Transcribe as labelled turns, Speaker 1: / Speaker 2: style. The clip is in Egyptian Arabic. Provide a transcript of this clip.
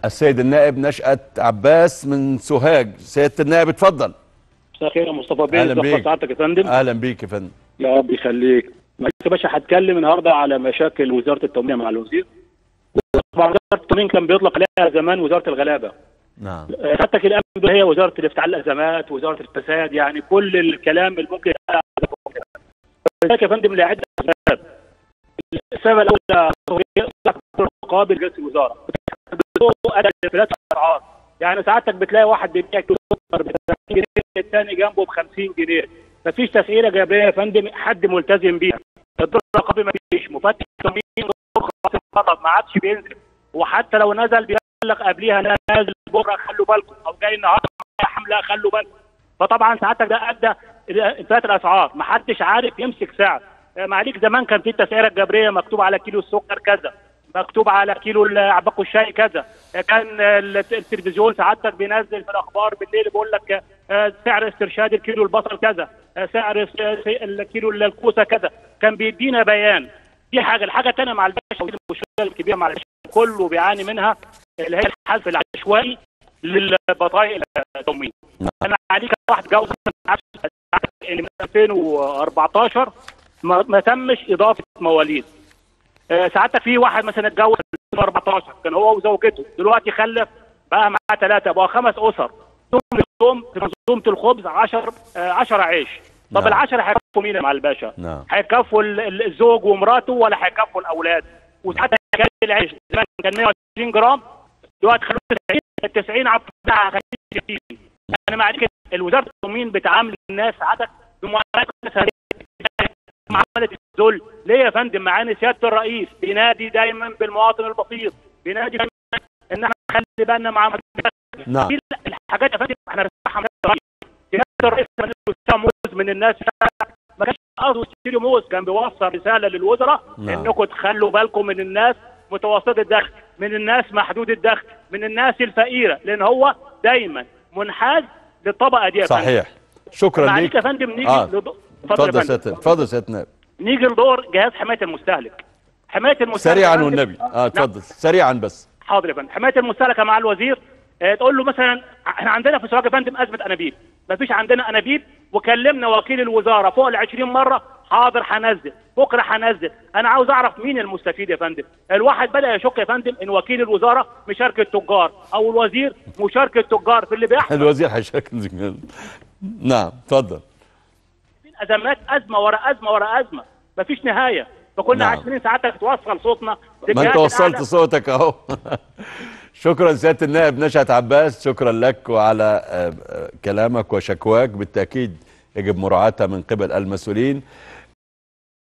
Speaker 1: السيد النائب نشأت عباس من سوهاج سيادة النائب اتفضل
Speaker 2: مساء الخير يا مصطفى بيه
Speaker 1: أهلا
Speaker 2: ازي
Speaker 1: بيك.
Speaker 2: سعادتك يا فندم
Speaker 1: اهلا بيك يا فندم
Speaker 2: يا رب يخليك معلش يا باشا هتكلم النهارده على مشاكل وزاره التموين مع الوزير طبعا وزاره التموين كان بيطلق عليها زمان وزاره الغلابه
Speaker 1: نعم
Speaker 2: آه، حتى الان هي وزاره الافتعال الازمات وزاره الفساد يعني كل الكلام اللي ممكن يتقال على وزارة التموين. ولذلك يا فندم لعده اسباب السبب الاول هي مقابل رئيس الوزاره ادى انفلات الاسعار يعني ساعتك بتلاقي واحد بيبيع كيلو سكر ب 30 جنيه الثاني جنبه ب 50 جنيه مفيش تسعيره جابريه يا فندم حد ملتزم بيها الدور الرقابي مفيش مفتش تموين خلاص انقرض ما عادش بينزل وحتى لو نزل بيبلغ قبليها أنا نازل بكره خلوا بالكم او جاي النهارده معايا حمله خلوا بالكم فطبعا ساعتك ده ادى الى انفلات الاسعار ما حدش عارف يمسك سعر آه، معليك زمان كان في التسعيره الجبريه مكتوب على كيلو السكر كذا مكتوب على كيلو عباكو الشاي كذا كان ال- التلفزيون سعادتك بينزل في الاخبار بالليل بيقول لك آه، سعر استرشاد الكيلو البصل كذا آه، سعر س- س- الكيلو الكوسه كذا كان بيدينا بيان دي حاجه الحاجه الثانيه مع الباشا ودي المشكله الكبيره مع الباشا كله بيعاني منها اللي هي الحذف العشوائي للبضائع التموين
Speaker 1: نعم.
Speaker 2: انا عليك واحد جوز اللي من 2014 ما, ما تمش اضافه مواليد آه، ساعتها في واحد مثلا اتجوز في 2014 كان هو وزوجته دلوقتي خلف بقى معاه ثلاثه بقى خمس اسر يوم يوم في منظومه الخبز 10 10 عيش طب
Speaker 1: نعم.
Speaker 2: العشرة هيكفوا مين مع الباشا؟
Speaker 1: نعم.
Speaker 2: هيكفوا ال- ال- الزوج ومراته ولا هيكفوا الاولاد؟ وساعتها كان العيش زمان كان 120 جرام دلوقتي خلوه 90 ال 90 عبد الله 60 انا مع ذلك الوزاره التموين بتعامل الناس عدد بمعاملات سريعة. معامله الذل ليه يا فندم معانا سياده الرئيس بينادي دايما بالمواطن البسيط بينادي دايما ان احنا نخلي بالنا مع
Speaker 1: نعم
Speaker 2: دي الحاجات يا فندم احنا بنسمعها من الرئيس سياده الرئيس كان له موز من الناس ما كانش قصده يشتري موز كان بيوصل رساله للوزراء
Speaker 1: نعم.
Speaker 2: انكم تخلوا بالكم من الناس متوسط الدخل من الناس محدود الدخل من الناس الفقيره لان هو دايما منحاز للطبقه دي يا فندم
Speaker 1: صحيح شكرا
Speaker 2: معلش
Speaker 1: ليك
Speaker 2: يا فندم نيجي
Speaker 1: آه.
Speaker 2: لدو-
Speaker 1: اتفضل
Speaker 2: يا
Speaker 1: يا
Speaker 2: فندم.
Speaker 1: سيادة اتفضل يا سيادة النائب
Speaker 2: نيجي لدور جهاز حمايه المستهلك حمايه المستهلك
Speaker 1: سريعا
Speaker 2: يا فندم-
Speaker 1: والنبي اه
Speaker 2: نعم.
Speaker 1: اتفضل سريعا بس
Speaker 2: حاضر يا فندم حمايه المستهلك مع الوزير آه، تقول له مثلا احنا عندنا في سوهاج يا فندم ازمه انابيب ما فيش عندنا انابيب وكلمنا وكيل الوزاره فوق ال 20 مره حاضر هنزل بكره هنزل انا عاوز اعرف مين المستفيد يا فندم الواحد بدا يشك يا فندم ان وكيل الوزاره مشاركه تجار او الوزير مشاركه تجار في اللي بيحصل
Speaker 1: الوزير هيشكل نعم اتفضل
Speaker 2: ازمات ازمه ورا ازمه ورا ازمه ما فيش نهايه فكنا
Speaker 1: نعم.
Speaker 2: عايزين ساعتك توصل صوتنا
Speaker 1: ما
Speaker 2: للجهات
Speaker 1: انت وصلت
Speaker 2: الأعلى.
Speaker 1: صوتك اهو شكرا سياده النائب نشأت عباس شكرا لك وعلى آه، آه، كلامك وشكواك بالتاكيد يجب مراعاتها من قبل المسؤولين